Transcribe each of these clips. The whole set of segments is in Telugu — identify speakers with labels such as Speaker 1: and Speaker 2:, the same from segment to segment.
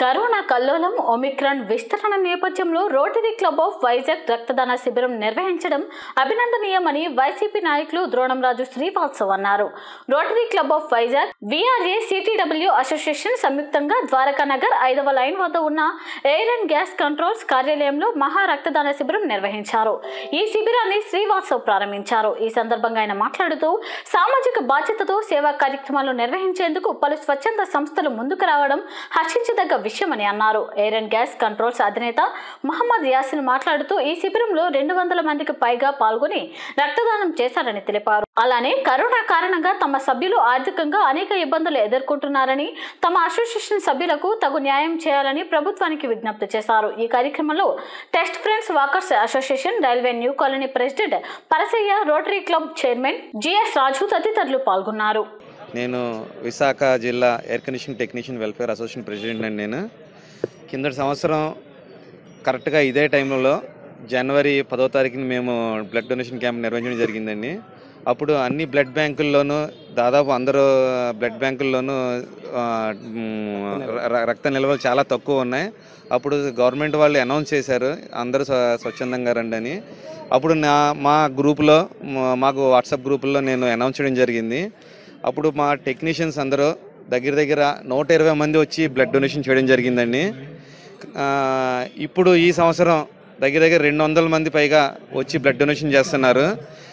Speaker 1: కరోనా కల్లోలం ఒమిక్రాన్ విస్తరణ నేపథ్యంలో రోటరీ క్లబ్ ఆఫ్ వైజాగ్ రక్తదాన శిబిరం నిర్వహించడం అభినందనీయమని వైసీపీ నాయకులు ద్రోణంరాజు శ్రీవాత్సవ్ అన్నారు rotary club of Vizag VRA సిటీడబ్ల్యూ అసోసియేషన్ సంయుక్తంగా ద్వారకా నగర్ ఐదవ లైన్ వద్ద ఉన్న ఎయిర్ అండ్ గ్యాస్ కంట్రోల్స్ కార్యాలయంలో మహా రక్తదాన శిబిరం నిర్వహించారు ఈ శిబిరాన్ని శ్రీవాత్సవ్ ప్రారంభించారు ఈ సందర్భంగా ఆయన మాట్లాడుతూ సామాజిక బాధ్యతతో సేవా కార్యక్రమాలు నిర్వహించేందుకు పలు స్వచ్ఛంద సంస్థలు ముందుకు రావడం హర్షించదగ్గ విషయమని అన్నారు ఎయిర్ అండ్ గ్యాస్ కంట్రోల్స్ అధినేత మహమ్మద్ యాసిన్ మాట్లాడుతూ ఈ శిబిరంలో రెండు వందల మందికి పైగా పాల్గొని రక్తదానం చేశారని తెలిపారు అలానే కరోనా కారణంగా తమ సభ్యులు ఆర్థికంగా అనేక ఇబ్బందులు ఎదుర్కొంటున్నారని తమ అసోసియేషన్ సభ్యులకు తగు న్యాయం చేయాలని ప్రభుత్వానికి విజ్ఞప్తి చేశారు ఈ కార్యక్రమంలో test friends walkers association railway new colony president Parasayya rotary club chairman GS Raju తదితరులు పాల్గొన్నారు
Speaker 2: నేను విశాఖ జిల్లా air condition technician welfare association president అండి నేను కిందటి సంవత్సరం కరెక్ట్గా ఇదే టైంలో జనవరి పదో తారీఖున మేము బ్లడ్ డొనేషన్ క్యాంప్ నిర్వహించడం జరిగిందండి అప్పుడు అన్ని బ్లడ్ బ్యాంకుల్లోనూ దాదాపు అందరూ బ్లడ్ బ్యాంకుల్లోనూ ఆ, మ్, ర- రక్త నిల్వలు చాలా తక్కువ ఉన్నాయి అప్పుడు గవర్నమెంట్ వాళ్ళు అనౌన్స్ చేశారు అందరూ స్వ- స్వచ్ఛందంగా రండి అని అప్పుడు నా మా గ్రూప్లో మా- మాకు వాట్సాప్ గ్రూపుల్లో నేను అనౌన్స్ చేయడం జరిగింది అప్పుడు మా టెక్నీషియన్స్ అందరూ దగ్గర దగ్గర నూట ఇరవై మంది వచ్చి బ్లడ్ డొనేషన్ చేయడం జరిగిందండి ఆ, ఇప్పుడు ఈ సంవత్సరం దగ్గర దగ్గర రెండు వందల మంది పైగా వచ్చి బ్లడ్ డొనేషన్ చేస్తున్నారు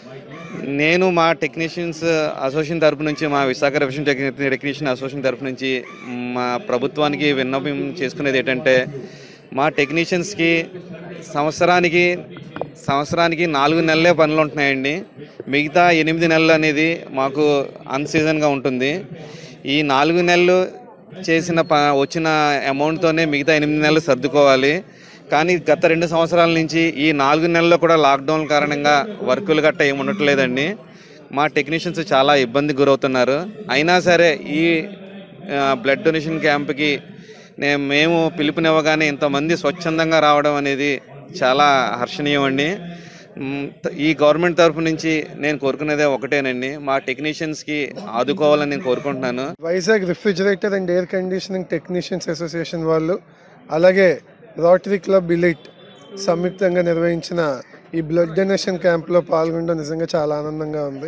Speaker 2: నేను మా టెక్నీషియన్స్ అసోసియేషన్ తరపు నుంచి మా విశాఖ రెవెన్యూ టెక్ని టెక్నీషియన్ అసోసియేషన్ తరపు నుంచి మా ప్రభుత్వానికి విన్నపం చేసుకునేది ఏంటంటే మా టెక్నీషియన్స్కి సంవత్సరానికి సంవత్సరానికి నాలుగు నెలలే పనులు ఉంటున్నాయండి మిగతా ఎనిమిది నెలలు అనేది మాకు అన్ సీజన్గా ఉంటుంది ఈ నాలుగు నెలలు చేసిన ప వచ్చిన అమౌంట్తోనే మిగతా ఎనిమిది నెలలు సర్దుకోవాలి కానీ గత రెండు సంవత్సరాల నుంచి ఈ నాలుగు నెలల్లో కూడా లాక్డౌన్ కారణంగా వర్కులు గట్ట ఏమి ఉండట్లేదండి మా టెక్నీషియన్స్ చాలా ఇబ్బంది గురవుతున్నారు అయినా సరే ఈ ఆ, బ్లడ్ డొనేషన్ క్యాంప్కి నే మేము పిలుపునివ్వగానే ఇంతమంది స్వచ్ఛందంగా రావడం అనేది చాలా హర్షణీయం అండి మ్, త- ఈ గవర్నమెంట్ తరఫు నుంచి నేను కోరుకునేదే ఒకటేనండి మా టెక్నీషియన్స్కి ఆదుకోవాలని నేను కోరుకుంటున్నాను
Speaker 3: Vizag refrigerator and air conditioning technicians association వాళ్ళు అలాగే రోటరీ క్లబ్ ఇలిట్ సంయుక్తంగా నిర్వహించిన ఈ బ్లడ్ డొనేషన్ క్యాంప్లో పాల్గొనడం నిజంగా చాలా ఆనందంగా ఉంది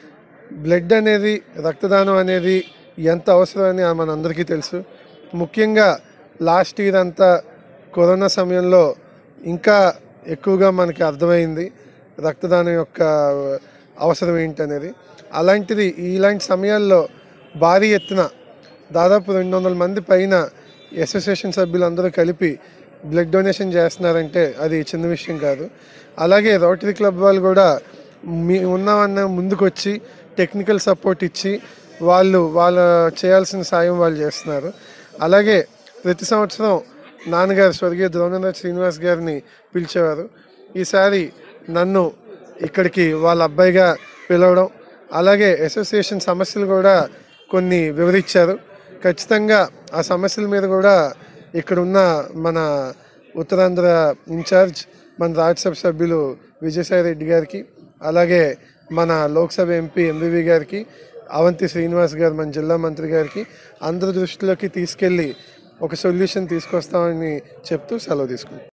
Speaker 3: బ్లడ్ అనేది రక్తదానం అనేది ఎంత అవసరమని మనందరికీ తెలుసు ముఖ్యంగా లాస్ట్ ఇయర్ అంతా కరోనా సమయంలో ఇంకా ఎక్కువగా మనకి అర్థమైంది రక్తదానం యొక్క అవసరం ఏంటనేది అలాంటిది ఇలాంటి సమయాల్లో భారీ ఎత్తున దాదాపు రెండు వందల మంది పైన అసోసియేషన్ సభ్యులందరూ కలిపి బ్లడ్ డొనేషన్ చేస్తున్నారంటే అది చిన్న విషయం కాదు అలాగే రోటరీ క్లబ్ వాళ్ళు కూడా మీ ఉన్నవన్న ముందుకొచ్చి టెక్నికల్ సపోర్ట్ ఇచ్చి వాళ్ళు వాళ్ళ చేయాల్సిన సాయం వాళ్ళు చేస్తున్నారు అలాగే ప్రతి సంవత్సరం నాన్నగారు స్వర్గీయ ద్రోణరాజ్ శ్రీనివాస్ గారిని పిలిచేవారు ఈసారి నన్ను ఇక్కడికి వాళ్ళ అబ్బాయిగా పిలవడం అలాగే అసోసియేషన్ సమస్యలు కూడా కొన్ని వివరించారు ఖచ్చితంగా ఆ సమస్యల మీద కూడా ఇక్కడ ఉన్న మన ఉత్తరాంధ్ర ఇన్ఛార్జ్ మన రాజ్యసభ సభ్యులు విజయసాయి రెడ్డి గారికి అలాగే మన లోక్సభ ఎంపీ ఎంబీవీ గారికి అవంతి శ్రీనివాస్ గారు మన జిల్లా మంత్రి గారికి అందరి దృష్టిలోకి తీసుకెళ్ళి ఒక సొల్యూషన్ తీసుకొస్తామని చెప్తూ సెలవు తీసుకుంటాం